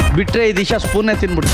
ಬಿಟ್ರೆ ಈ ದಿಶಾ ಸ್ಪೂನೇ ತಿನ್ಬಿಡ್ತು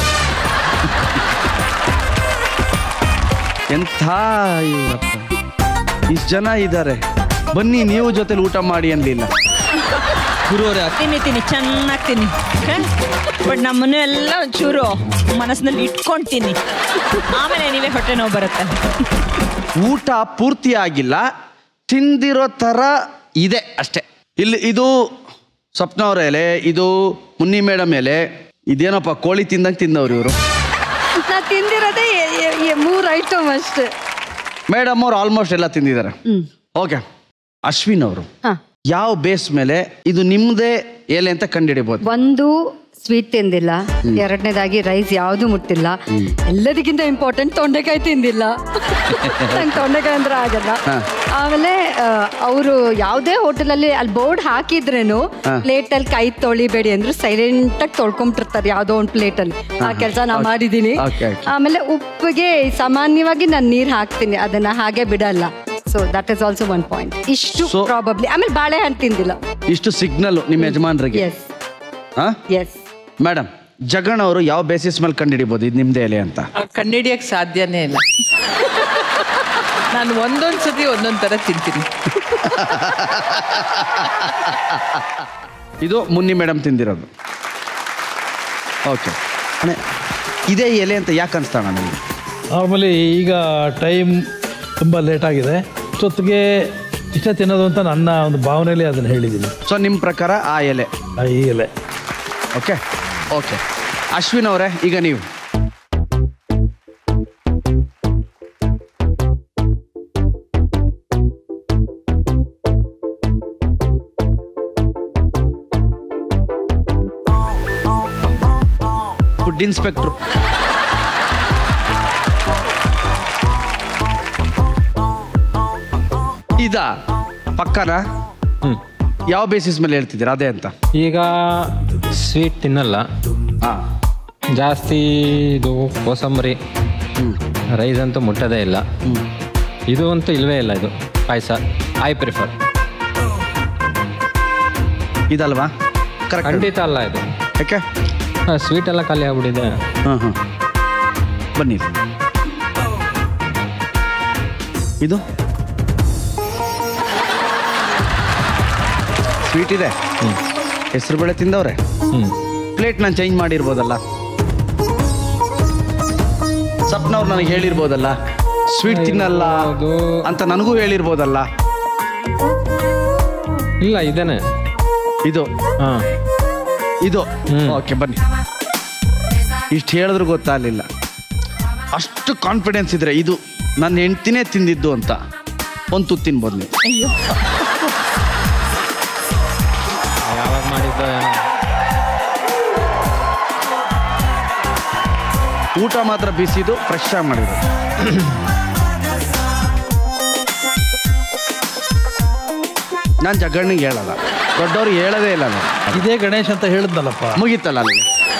ಎಂಥ ಇವರಪ್ಪ ಇಷ್ಟು ಜನ ಇದ್ದಾರೆ ಬನ್ನಿ ನೀವು ಜೊತೆಲಿ ಊಟ ಮಾಡಿ ಅನ್ಲಿಲ್ಲ ಗುರುವರೇ ತಿನ್ನಿ ತಿನ್ನಿ ಚೆನ್ನಾಗಿ ತಿನ್ನಿ ಬಟ್ ನಮ್ಮನ್ನು ಎಲ್ಲ ಒಂಚೂರು ಮನಸ್ಸಿನಲ್ಲಿ ಇಟ್ಕೊಂತೀನಿ ಆಮೇಲೆ ನೀವೇ ಹೊಟ್ಟೆ ನೋವು ಬರುತ್ತೆ ಊಟ ಪೂರ್ತಿ ಆಗಿಲ್ಲ ತಿಂದಿರೋ ಥರ ಇದೆ ಅಷ್ಟೇ ಇಲ್ಲಿ ಇದು ಸ್ವಪ್ನ ಅವ್ರ ಎಲೆ ಇದು ಮುನ್ನಿ ಮೇಡಮ್ ಎಲೆ ಇದೇನಪ್ಪ ಕೋಳಿ ತಿಂದಂಗೆ ತಿಂದವ್ರು ಇವರು ನಾ ತಿಂದಿರೋದೇ ಎ- ಎ- ಎ- ಮೂರ್ ಐಟಮ್ ಅಷ್ಟೇ ಮೇಡಮ್ ಅವ್ರು ಆಲ್ಮೋಸ್ಟ್ ಎಲ್ಲ ತಿಂದಿದ್ದಾರೆ ಹ್ಮ್ ಓಕೆ ಅಶ್ವಿನ್ ಅವರು ಹಾ ಯಾವ ಬೇಸ್ ಮೇಲೆ ಇದು ನಿಮ್ಮದೇ ಎಲೆ ಅಂತ ಕಂಡುಹಿಡಿಬೋದು ಒಂದು ಸ್ವೀಟ್ ತಿಂದಿಲ್ಲ ಎರಡನೇದಾಗಿ ರೈಸ್ ಯಾವುದು ಮುಟ್ಟಿಲ್ಲ ಎಲ್ಲದಕ್ಕಿಂತ ಇಂಪಾರ್ಟೆಂಟ್ ತೊಂಡೆಕಾಯಿ ತಿಂದಿಲ್ಲ ನಂಗೆ ತೊಂಡೆಕಾಯಿ ಅಂದ್ರೆ ಆಗಲ್ಲ ಹಾ. ಆಮೇಲೆ ಅವರು ಯಾವುದೇ ಹೋಟೆಲಲ್ಲಿ ಅಲ್ಲಿ ಬೋರ್ಡ್ ಹಾಕಿದ್ರೇನು ಪ್ಲೇಟಲ್ಲಿ ಕೈ ತೊಳಿಬೇಡಿ ಅಂದ್ರೆ ಸೈಲೆಂಟ್ ಆಗಿ ತೊಳ್ಕೊಂಬಿಟ್ಟಿರ್ತಾರೆ ಯಾವುದೋ ಒಂದು ಪ್ಲೇಟಲ್ಲಿ ಆ ಕೆಲಸ ನಾ ಮಾಡಿದ್ದೀನಿ Okay, okay. ಆಮೇಲೆ ಉಪ್ಪಿಗೆ ಸಾಮಾನ್ಯವಾಗಿ ನಾನು ನೀರು ಹಾಕ್ತೀನಿ ಅದನ್ನ ಹಾಗೆ ಬಿಡಲ್ಲ so that is also one point ಇಷ್ಟು So- ಪ್ರಾಬಬ್ಲಿ ಆಮೇಲೆ ಬಾಳೆಹಣ್ಣು ತಿಂದಿಲ್ಲ ಇಷ್ಟು ಸಿಗ್ನಲ್ ನಿಮ್ಮ ಯಜಮಾನ್ರಿಗೆ ಎಸ್ ಹಾ ಎಸ್ ಮೇಡಮ್ ಜಗಣ್ ಅವರು ಯಾವ ಬೇಸಿಸ್ ಮೇಲೆ ಕಂಡುಹಿಡಿಬೋದು ಇದು ನಿಮ್ದೇ ಎಲೆ ಅಂತ ಕಂಡಿಡಿಯಕ್ಕೆ ಸಾಧ್ಯನೇ ಇಲ್ಲ ನಾನು ಒಂದೊಂದು ಸತಿ ಒಂದೊಂದು ಥರ ತಿಂತೀನಿ ಇದು ಮುನ್ನಿ ಮೇಡಮ್ ತಿಂದಿರೋದು ಓಕೆ ಇದೇ ಎಲೆ ಅಂತ ಯಾಕೆ ಅನ್ಸ್ತಾಣ ನಿಮಗೆ ನಾರ್ಮಲಿ ಈಗ ಟೈಮ್ ತುಂಬ ಲೇಟ್ ಆಗಿದೆ ಜೊತೆಗೆ ಇಷ್ಟ ತಿನ್ನೋದು ಅಂತ ನನ್ನ ಒಂದು ಭಾವನೆಯಲ್ಲಿ ಅದನ್ನು ಹೇಳಿದ್ದೀನಿ ಸೊ ನಿಮ್ಮ ಪ್ರಕಾರ ಆ ಎಲೆ ಆ ಈ ಎಲೆ ಓಕೆ ಓಕೆ ಅಶ್ವಿನ್ ಅವರೇ ಈಗ ನೀವು ಫುಡ್ ಇನ್ಸ್ಪೆಕ್ಟ್ರು ಇದ ಪಕ್ಕನ ಹ್ಮ್. ಯಾವ ಬೇಸಿಸ್ ಮೇಲೆ ಹೇಳ್ತಿದ್ದೀರಾ ಅದೇ ಅಂತ ಈಗ ಸ್ವೀಟ್ ತಿನ್ನಲ್ಲ ಹಾಂ ಜಾಸ್ತಿ ಇದು ಕೋಸಂಬರಿ ರೈಸ್ ಅಂತೂ ಮುಟ್ಟೋದೇ ಇಲ್ಲ ಇದು ಅಂತೂ ಇಲ್ವೇ ಇಲ್ಲ ಇದು ಪಾಯಸ ಐ ಪ್ರಿಫರ್ ಇದಲ್ವಾ ಕರೆಕ್ಟ್ ಖಂಡಿತ ಅಲ್ಲ ಇದು ಯಾಕೆ ಸ್ವೀಟ್ ಎಲ್ಲ ಖಾಲಿ ಆಗ್ಬಿಟ್ಟಿದೆ ಹಾಂ ಹಾಂ ಬನ್ನಿ ಇದು ಸ್ವೀಟ್ ಇದೆ ಹೆಸರು ಬೇಳೆ ತಿಂದವ್ರೆ ಹ್ಞೂ ಪ್ಲೇಟ್ ನಾನು ಚೇಂಜ್ ಮಾಡಿರ್ಬೋದಲ್ಲ ಸಪ್ನವ್ರು ನನಗೆ ಹೇಳಿರ್ಬೋದಲ್ಲ ಸ್ವೀಟ್ ತಿನ್ನಲ್ಲ ಅದು ಅಂತ ನನಗೂ ಹೇಳಿರ್ಬೋದಲ್ಲ ಇಲ್ಲ ಇದೇನೆ ಇದು ಹಾಂ ಇದು ಹ್ಮ್. ಓಕೆ ಬನ್ನಿ ಇಷ್ಟು ಹೇಳಿದ್ರು ಗೊತ್ತಾಗಲಿಲ್ಲ ಅಷ್ಟು ಕಾನ್ಫಿಡೆನ್ಸ್ ಇದ್ರೆ ಇದು ನನ್ನ ಹೆಂಡ್ತಿನೇ ತಿಂದಿದ್ದು ಅಂತ ಒಂದು ತುತ್ತು ತಿನ್ಬೋದು ನೀವು ಯಾವಾಗ ಮಾಡಿದ್ದೋ ಏನೋ ಊಟ ಮಾತ್ರ ಬಿಸಿದು ಫ್ರೆಶ್ ಆಗಿ ಮಾಡಿದ್ರು ನಾನು ಜಗಣ್ಣಿಗೆ ಹೇಳಲ್ಲ ದೊಡ್ಡವ್ರಿಗೆ ಹೇಳೋದೇ ಇಲ್ಲ ನಾನು ಇದೇ ಗಣೇಶ್ ಅಂತ ಹೇಳಿದ್ನಲ್ಲಪ್ಪ ಮುಗೀತಲ್ಲ ಅಲ್ಲಿಗೆ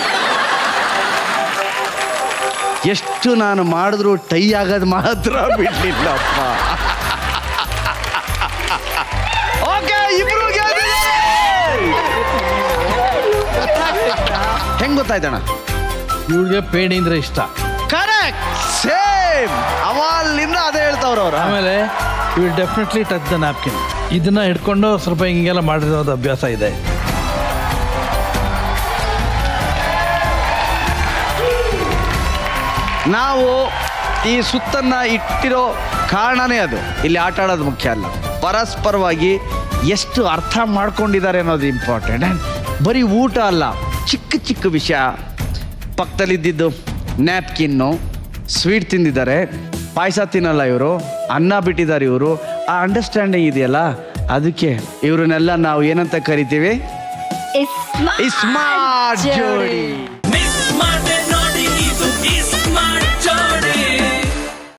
ಎಷ್ಟು ನಾನು ಮಾಡಿದ್ರು ಟೈ ಆಗೋದು ಮಾತ್ರ ಬಿಡ್ಲಿಲ್ಲಪ್ಪ ಓಕೆ ಇಬ್ರು ಹೆಂಗ್ ಗೊತ್ತಾಯ್ತಣ್ಣ ಇವಳಿಗೆ ಪೇಣಿ ಅಂದ್ರೆ ಇಷ್ಟ ಕರೆಕ್ಟ್ ಸೇಮ್ ಅವಲ್ಲಿಂದ ಅದೇ ಹೇಳ್ತಾವ್ರ ಅವ್ರು ಆಮೇಲೆ will definitely touch the napkin ಇದನ್ನ ಹಿಡ್ಕೊಂಡು ಸ್ವಲ್ಪ ಹಿಂಗೆಲ್ಲ ಮಾಡಿರೋದು ಅಭ್ಯಾಸ ಇದೆ ನಾವು ಈ ಸುತ್ತನ್ನ ಇಟ್ಟಿರೋ ಕಾರಣನೇ ಅದು ಇಲ್ಲಿ ಆಟ ಆಡೋದು ಮುಖ್ಯ ಅಲ್ಲ ಪರಸ್ಪರವಾಗಿ ಎಷ್ಟು ಅರ್ಥ ಮಾಡ್ಕೊಂಡಿದ್ದಾರೆ ಅನ್ನೋದು ಇಂಪಾರ್ಟೆಂಟ್ ಆ್ಯಂಡ್ ಬರೀ ಊಟ ಅಲ್ಲ ಚಿಕ್ಕ ಚಿಕ್ಕ ವಿಷಯ ಪಕ್ಕದಲ್ಲಿದ್ದಿದ್ದು ನ್ಯಾಪ್ಕಿನ್ನು ಸ್ವೀಟ್ ತಿಂದಿದ್ದಾರೆ ಪಾಯಸ ತಿನ್ನಲ್ಲ ಇವರು ಅನ್ನ ಬಿಟ್ಟಿದ್ದಾರೆ ಇವರು ಆ ಅಂಡರ್ಸ್ಟ್ಯಾಂಡಿಂಗ್ ಇದೆಯಲ್ಲ ಅದಕ್ಕೆ ಇವ್ರನ್ನೆಲ್ಲ ನಾವು ಏನಂತ ಕರಿತೀವಿ ಇಸ್ಮಾ ಸ್ಮಾರ್ಟ್ ಜೋಡಿ